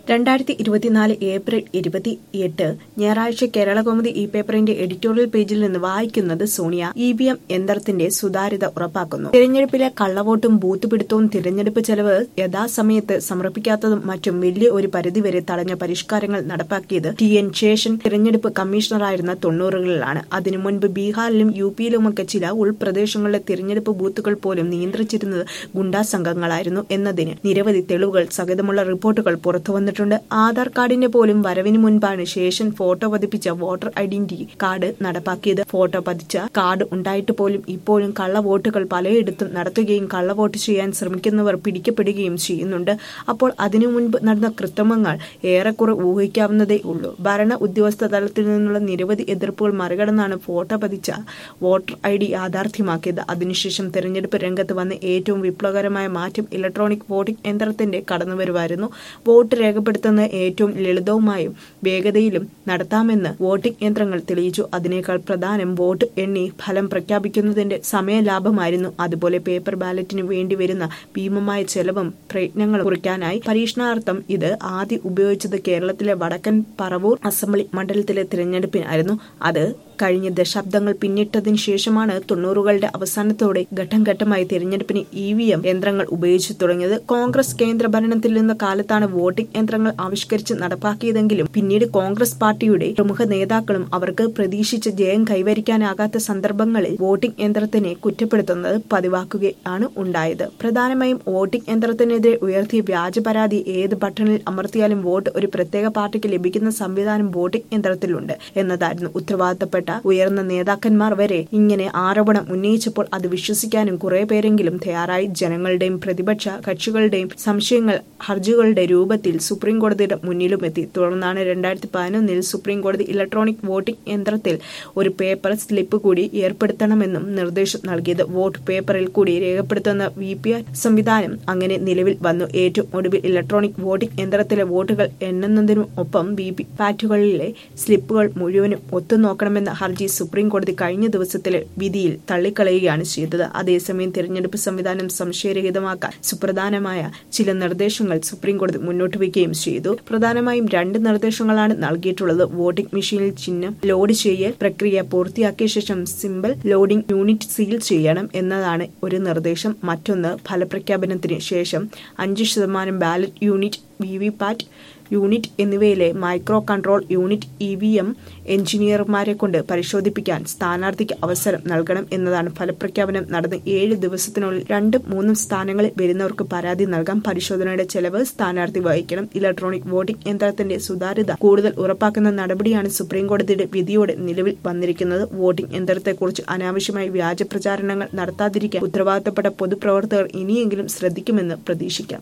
രണ്ടായിരത്തി ഇരുപത്തിനാല് ഏപ്രിൽ ഇരുപത്തിയെട്ട് ഞായറാഴ്ച കേരളകൗമുദി ഈ പേപ്പറിന്റെ എഡിറ്റോറിയൽ പേജിൽ നിന്ന് വായിക്കുന്നത് സോണിയ ഇ വി എം യന്ത്രത്തിന്റെ സുതാര്യത ഉറപ്പാക്കുന്നു തിരഞ്ഞെടുപ്പിലെ കള്ളവോട്ടും ബൂത്ത് പിടുത്തവും തിരഞ്ഞെടുപ്പ് ചെലവ് യഥാസമയത്ത് സമർപ്പിക്കാത്തതും മറ്റും വലിയ ഒരു പരിധിവരെ തടഞ്ഞ പരിഷ്കാരങ്ങൾ നടപ്പാക്കിയത് ടി എൻ ശേഷൻ തിരഞ്ഞെടുപ്പ് കമ്മീഷണറായിരുന്ന തൊണ്ണൂറുകളിലാണ് അതിനു മുൻപ് ബീഹാറിലും യു പിയിലുമൊക്കെ ചില ഉൾപ്രദേശങ്ങളിലെ തിരഞ്ഞെടുപ്പ് ബൂത്തുകൾ പോലും നിയന്ത്രിച്ചിരുന്നത് ഗുണ്ടാ സംഘങ്ങളായിരുന്നു എന്നതിന് നിരവധി തെളിവുകൾ സഹിതമുള്ള റിപ്പോർട്ടുകൾ പുറത്തുവന്നിട്ടുണ്ട് ആധാർ കാർഡിന്റെ പോലും വരവിന് മുൻപാണ് ശേഷൻ ഫോട്ടോ പതിപ്പിച്ച വോട്ടർ ഐഡന്റിറ്റി കാർഡ് നടപ്പാക്കിയത് ഫോട്ടോ പതിച്ച കാർഡ് ഉണ്ടായിട്ട് പോലും ഇപ്പോഴും കള്ളവോട്ടുകൾ പലയിടത്തും നടത്തുകയും കള്ളവോട്ട് ചെയ്യാൻ ശ്രമിക്കുന്നവർ പിടിക്കപ്പെടുകയും ചെയ്യുന്നുണ്ട് അപ്പോൾ അതിനു മുൻപ് നടന്ന കൃത്രിമങ്ങൾ ഏറെക്കുറെ ഊഹിക്കാവുന്നതേ ഉള്ളൂ ഭരണ ഉദ്യോഗസ്ഥ തലത്തിൽ നിന്നുള്ള നിരവധി എതിർപ്പുകൾ മറികടന്നാണ് ഫോട്ടോ പതിച്ച വോട്ടർ ഐ ഡി യാഥാർത്ഥ്യമാക്കിയത് അതിനുശേഷം തെരഞ്ഞെടുപ്പ് രംഗത്ത് വന്ന ഏറ്റവും വിപ്ലവകരമായ മാറ്റം ഇലക്ട്രോണിക് വോട്ടിംഗ് യന്ത്രത്തിന്റെ കടന്നുവരവായിരുന്നു വോട്ട് രേഖപ്പെടുത്തുന്നത് ഏറ്റവും ലളിതവുമായും വേഗതയിലും നടത്താമെന്ന് വോട്ടിംഗ് യന്ത്രങ്ങൾ തെളിയിച്ചു അതിനേക്കാൾ പ്രധാനം വോട്ട് എണ്ണി ഫലം പ്രഖ്യാപിക്കുന്നതിന്റെ സമയലാഭമായിരുന്നു അതുപോലെ പേപ്പർ ബാലറ്റിന് വേണ്ടി വരുന്ന ഭീമമായ ചെലവും പ്രയത്നങ്ങളും കുറിക്കാനായി പരീക്ഷണാർത്ഥം ഇത് ആദ്യം ഉപയോഗിച്ചത് കേരളത്തിലെ വടക്കൻ പറവൂർ അസംബ്ലി മണ്ഡലത്തിലെ തിരഞ്ഞെടുപ്പിനായിരുന്നു അത് കഴിഞ്ഞ ദശാബ്ദങ്ങൾ പിന്നിട്ടതിനു ശേഷമാണ് തൊണ്ണൂറുകളുടെ അവസാനത്തോടെ ഘട്ടം ഘട്ടമായി തിരഞ്ഞെടുപ്പിന് ഇ വി എം യന്ത്രങ്ങൾ ഉപയോഗിച്ചു തുടങ്ങിയത് കോൺഗ്രസ് കേന്ദ്ര ഭരണത്തിൽ നിന്ന കാലത്താണ് വോട്ടിംഗ് യന്ത്രങ്ങൾ ആവിഷ്കരിച്ച് നടപ്പാക്കിയതെങ്കിലും പിന്നീട് കോൺഗ്രസ് പാർട്ടിയുടെ പ്രമുഖ നേതാക്കളും അവർക്ക് പ്രതീക്ഷിച്ച ജയം കൈവരിക്കാനാകാത്ത സന്ദർഭങ്ങളിൽ വോട്ടിംഗ് യന്ത്രത്തിനെ കുറ്റപ്പെടുത്തുന്നത് പതിവാക്കുകയാണ് ഉണ്ടായത് പ്രധാനമായും വോട്ടിംഗ് യന്ത്രത്തിനെതിരെ ഉയർത്തിയ വ്യാജ പരാതി ഏത് ബട്ടണിൽ അമർത്തിയാലും വോട്ട് ഒരു പ്രത്യേക പാർട്ടിക്ക് ലഭിക്കുന്ന സംവിധാനം വോട്ടിംഗ് യന്ത്രത്തിലുണ്ട് എന്നതായിരുന്നു ഉത്തരവാദിത്തപ്പെട്ട ഉയർന്ന നേതാക്കന്മാർ വരെ ഇങ്ങനെ ആരോപണം ഉന്നയിച്ചപ്പോൾ അത് വിശ്വസിക്കാനും കുറെ പേരെങ്കിലും തയ്യാറായി ജനങ്ങളുടെയും പ്രതിപക്ഷ കക്ഷികളുടെയും സംശയങ്ങൾ ഹർജികളുടെ രൂപത്തിൽ സുപ്രീം കോടതിയുടെ മുന്നിലുമെത്തി തുടർന്നാണ് രണ്ടായിരത്തി പതിനൊന്നിൽ സുപ്രീം കോടതി ഇലക്ട്രോണിക് വോട്ടിംഗ് യന്ത്രത്തിൽ ഒരു പേപ്പർ സ്ലിപ്പ് കൂടി ഏർപ്പെടുത്തണമെന്നും നിർദ്ദേശം നൽകിയത് വോട്ട് പേപ്പറിൽ കൂടി രേഖപ്പെടുത്തുന്ന വി പി ആർ സംവിധാനം അങ്ങനെ നിലവിൽ വന്നു ഏറ്റവും ഒടുവിൽ ഇലക്ട്രോണിക് വോട്ടിംഗ് യന്ത്രത്തിലെ വോട്ടുകൾ എണ്ണുന്നതിനും ഒപ്പം വി പി പാറ്റുകളിലെ സ്ലിപ്പുകൾ മുഴുവനും ഒത്തുനോക്കണമെന്ന ഹർജി സുപ്രീം കോടതി കഴിഞ്ഞ ദിവസത്തിലെ വിധിയിൽ തള്ളിക്കളയുകയാണ് ചെയ്തത് അതേസമയം തിരഞ്ഞെടുപ്പ് സംവിധാനം സംശയരഹിതമാക്കാൻ സുപ്രധാനമായ ചില നിർദ്ദേശങ്ങൾ സുപ്രീം കോടതി മുന്നോട്ട് വയ്ക്കുകയും ചെയ്തു പ്രധാനമായും രണ്ട് നിർദ്ദേശങ്ങളാണ് നൽകിയിട്ടുള്ളത് വോട്ടിംഗ് മെഷീനിൽ ചിഹ്നം ലോഡ് ചെയ്യൽ പ്രക്രിയ പൂർത്തിയാക്കിയ ശേഷം സിമ്പിൾ ലോഡിംഗ് യൂണിറ്റ് സീൽ ചെയ്യണം എന്നതാണ് ഒരു നിർദ്ദേശം മറ്റൊന്ന് ഫലപ്രഖ്യാപനത്തിന് ശേഷം അഞ്ച് ശതമാനം ballot unit V V PAT unit എന്നിവയിലെ micro control unit E V M എഞ്ചിനീയർമാരെ കൊണ്ട് പരിശോധിപ്പിക്കാൻ സ്ഥാനാർത്ഥിക്ക് അവസരം നൽകണം എന്നതാണ് ഫലപ്രഖ്യാപനം നടന്ന് ഏഴ് ദിവസത്തിനുള്ളിൽ രണ്ടും മൂന്നും സ്ഥാനങ്ങളിൽ വരുന്നവർക്ക് പരാതി നൽകാം പരിശോധനയുടെ ചെലവ് സ്ഥാനാർത്ഥി വഹിക്കണം ഇലക്ട്രോണിക് വോട്ടിംഗ് യന്ത്രത്തിന്റെ സുതാര്യത കൂടുതൽ ഉറപ്പാക്കുന്ന നടപടിയാണ് സുപ്രീം കോടതിയുടെ വിധിയോടെ നിലവിൽ വന്നിരിക്കുന്നത് വോട്ടിംഗ് യന്ത്രത്തെക്കുറിച്ച് അനാവശ്യമായി വ്യാജ പ്രചാരണങ്ങൾ നടത്താതിരിക്കാൻ ഉത്തരവാദിത്തപ്പെട്ട പൊതുപ്രവർത്തകർ ഇനിയെങ്കിലും ശ്രദ്ധിക്കുമെന്ന് പ്രതീക്ഷിക്കാം